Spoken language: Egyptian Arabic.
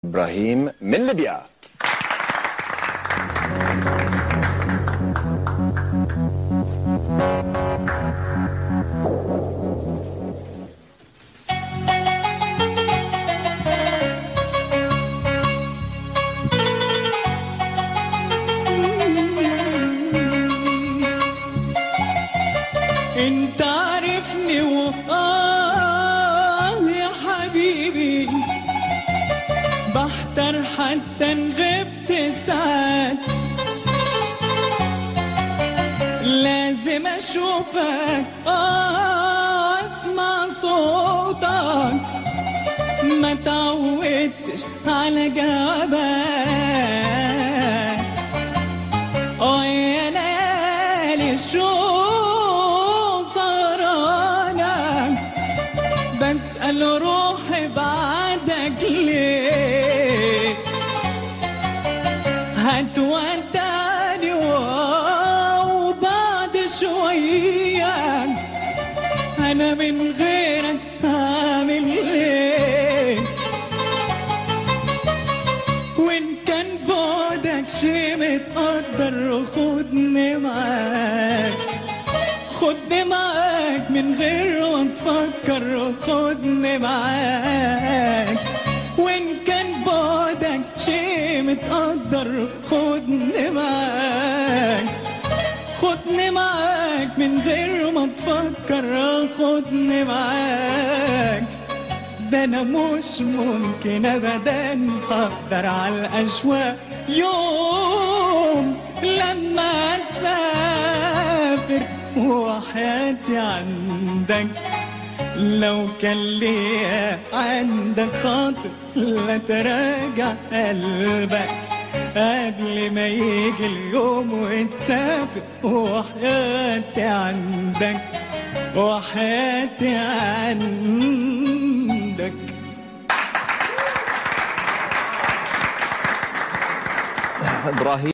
إبراهيم من ليبيا انت عارفني وآه يا حبيبي بحتر حتى ان غبت ساعات لازم اشوفك آه اسمع صوتك ما تعودتش على جوابك اه يا ليالي شو سهرانة بسأل روحي بعدك ليه هتودعني وبعد شوية أنا من غيرك هعمل ايه وإن كان بعدك شي متقدر خدني معاك خدني معاك من غير ما تفكر خدني معاك وإن كان بعدك شي متقدر خدني معاك خدني معاك من غير ما تفكر خدني معاك ده انا مش ممكن ابدا اقدر على الاشواق يوم لما تسافر وحياتي عندك لو كان ليا عندك خاطر لا تراجع قلبك قبل ما يجي اليوم وتسافر وحياتي عندك وحياتي عندك ابراهيم